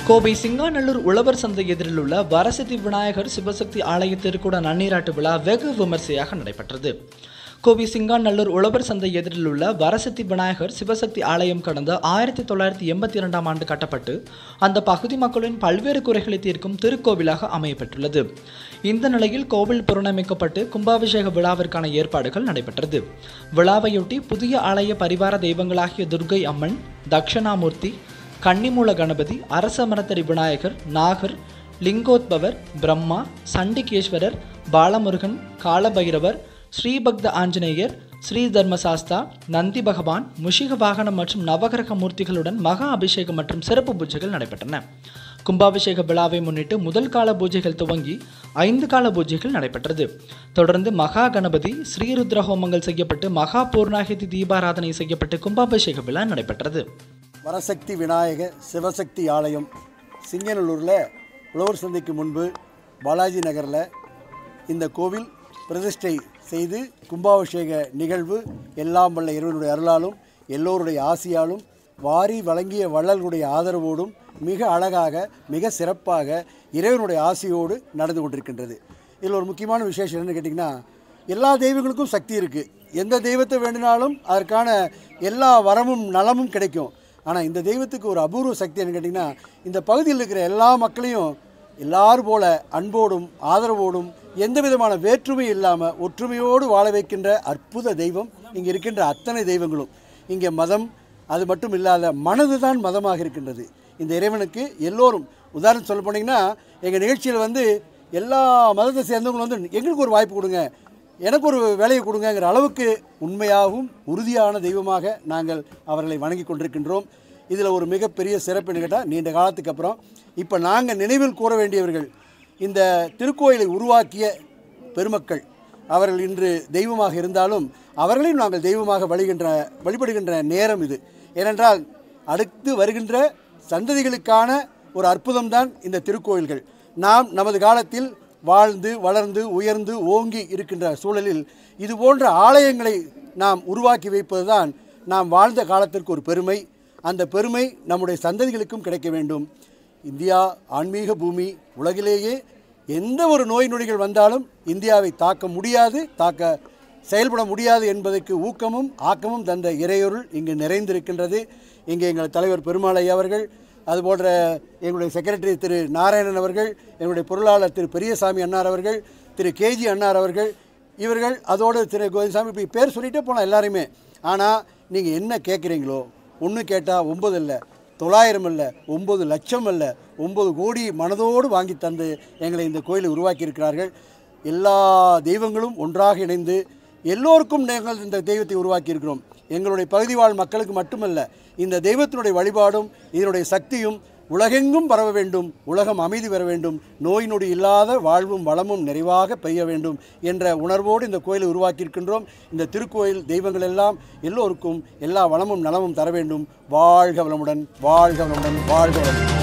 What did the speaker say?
கோவை சிங்காநல்லூர் உழவர் சந்தை எதிரில் உள்ள வரசதி விநாயகர் சிவசக்தி ஆலய திருக்கூட நன்னீராட்டு விழா வெகு விமர்சையாக நடைபெற்றது கோவை சிங்காநல்லூர் உழவர் சந்தை எதிரில் உள்ள வரசக்தி விநாயகர் சிவசக்தி ஆலயம் கடந்த ஆயிரத்தி தொள்ளாயிரத்தி எண்பத்தி இரண்டாம் ஆண்டு கட்டப்பட்டு அந்த பகுதி மக்களின் பல்வேறு குறைகளை தீர்க்கும் திருக்கோவிலாக அமையப்பெற்றுள்ளது இந்த நிலையில் கோவில் புறணமைக்கப்பட்டு கும்பாபிஷேக விழாவிற்கான ஏற்பாடுகள் நடைபெற்றது விழாவையொட்டி புதிய ஆலய பரிவார தெய்வங்களாகிய துர்கை அம்மன் தக்ஷணாமூர்த்தி கன்னிமூல கணபதி அரச மரத்தடி விநாயகர் நாகர் லிங்கோத்பவர் பிரம்மா சண்டிகேஸ்வரர் பாலமுருகன் காலபைரவர் ஸ்ரீபக்த ஆஞ்சநேயர் ஸ்ரீ தர்மசாஸ்தா நந்தி பகவான் முஷிக வாகனம் மற்றும் நவகிரக மூர்த்திகளுடன் மகா அபிஷேகம் மற்றும் சிறப்பு பூஜைகள் நடைபெற்றன கும்பாபிஷேக விழாவை முன்னிட்டு முதல் கால பூஜைகள் துவங்கி ஐந்து கால பூஜைகள் நடைபெற்றது தொடர்ந்து மகா கணபதி ஸ்ரீருத்ர ஹோமங்கள் செய்யப்பட்டு மகா பூர்ணாகிதி தீபாராதனை செய்யப்பட்டு கும்பாபிஷேக விழா நடைபெற்றது வரசக்தி விநாயக சிவசக்தி ஆலயம் சிங்கநல்லூரில் உழவர் சந்தைக்கு முன்பு பாலாஜி நகரில் இந்த கோவில் பிரதிஷ்டை செய்து கும்பாபிஷேக நிகழ்வு எல்லாம் வல்ல இறைவனுடைய அருளாலும் எல்லோருடைய ஆசியாலும் வாரி வழங்கிய வள்ளல்களுடைய ஆதரவோடும் மிக அழகாக மிக சிறப்பாக இறைவனுடைய ஆசியோடு நடந்து கொண்டிருக்கின்றது இதில் ஒரு முக்கியமான விசேஷம் என்னன்னு கேட்டிங்கன்னா எல்லா தெய்வங்களுக்கும் சக்தி இருக்குது எந்த தெய்வத்தை வேண்டினாலும் அதற்கான எல்லா வரமும் நலமும் கிடைக்கும் ஆனால் இந்த தெய்வத்துக்கு ஒரு அபூர்வ சக்தி என்னன்னு கேட்டிங்கன்னா இந்த பகுதியில் இருக்கிற எல்லா மக்களையும் எல்லாரும் போல அன்போடும் ஆதரவோடும் எந்த விதமான வேற்றுமை இல்லாமல் ஒற்றுமையோடு வாழ வைக்கின்ற அற்புத தெய்வம் இங்கே இருக்கின்ற அத்தனை தெய்வங்களும் இங்கே மதம் அது மட்டும் இல்லாத மனது தான் மதமாக இருக்கின்றது இந்த இறைவனுக்கு எல்லோரும் உதாரணம் சொல்ல போனீங்கன்னா எங்கள் நிகழ்ச்சியில் வந்து எல்லா மதத்தை சேர்ந்தவங்களும் வந்து எங்களுக்கு ஒரு வாய்ப்பு கொடுங்க எனக்கு ஒரு வேலையை கொடுங்கங்கிற அளவுக்கு உண்மையாகவும் உறுதியான தெய்வமாக நாங்கள் அவர்களை வணங்கி கொண்டிருக்கின்றோம் இதில் ஒரு மிகப்பெரிய சிறப்புன்னு கேட்டால் நீண்ட காலத்துக்கு அப்புறம் இப்போ நாங்கள் நினைவில் கூற வேண்டியவர்கள் இந்த திருக்கோயிலை உருவாக்கிய பெருமக்கள் அவர்கள் இன்று தெய்வமாக இருந்தாலும் அவர்களையும் நாங்கள் தெய்வமாக வழிகின்ற வழிபடுகின்ற நேரம் இது ஏனென்றால் அடுத்து வருகின்ற சந்ததிகளுக்கான ஒரு அற்புதம்தான் இந்த திருக்கோயில்கள் நாம் நமது காலத்தில் வாழ்ந்து வளர்ந்து உயர்ந்து ஓங்கி இருக்கின்ற சூழலில் இது போன்ற ஆலயங்களை நாம் உருவாக்கி வைப்பதுதான் நாம் வாழ்ந்த காலத்திற்கு ஒரு பெருமை அந்த பெருமை நம்முடைய சந்ததிகளுக்கும் கிடைக்க வேண்டும் இந்தியா ஆன்மீக பூமி உலகிலேயே எந்த ஒரு நோய் நொடிகள் வந்தாலும் இந்தியாவை தாக்க முடியாது தாக்க செயல்பட முடியாது என்பதற்கு ஊக்கமும் ஆக்கமும் தந்த இறையொருள் இங்கு நிறைந்திருக்கின்றது இங்கே எங்கள் தலைவர் பெருமாளை அவர்கள் அதுபோன்ற எங்களுடைய செக்ரட்டரி திரு நாராயணன் அவர்கள் எங்களுடைய பொருளாளர் திரு பெரியசாமி அன்னார் அவர்கள் திரு கேஜி அன்னார் அவர்கள் இவர்கள் அதோடு திரு கோவிந்தசாமி இப்படி பேர் சொல்லிகிட்டே போனால் எல்லாரையுமே ஆனால் நீங்கள் என்ன கேட்குறீங்களோ ஒன்று கேட்டால் ஒம்பது இல்லை தொள்ளாயிரம் அல்ல ஒம்பது லட்சம் அல்ல ஒம்பது கோடி மனதோடு வாங்கி தந்து எங்களை இந்த கோயிலை உருவாக்கி இருக்கிறார்கள் எல்லா தெய்வங்களும் ஒன்றாக இணைந்து எல்லோருக்கும் நாங்கள் இந்த தெய்வத்தை உருவாக்கி இருக்கிறோம் எங்களுடைய பகுதி வாழ் மக்களுக்கு மட்டுமல்ல இந்த தெய்வத்தினுடைய வழிபாடும் இதனுடைய சக்தியும் உலகெங்கும் பரவ வேண்டும் உலகம் அமைதி பெற வேண்டும் நோய் நொடி இல்லாத வாழ்வும் வளமும் நிறைவாக பெய்ய வேண்டும் என்ற உணர்வோடு இந்த கோயிலை உருவாக்கியிருக்கின்றோம் இந்த திருக்கோயில் தெய்வங்கள் எல்லாம் எல்லோருக்கும் எல்லா வளமும் நலமும் தர வேண்டும் வாழ்க வளமுடன் வாழ்க வளமுடன் வாழ்க வளமுடன்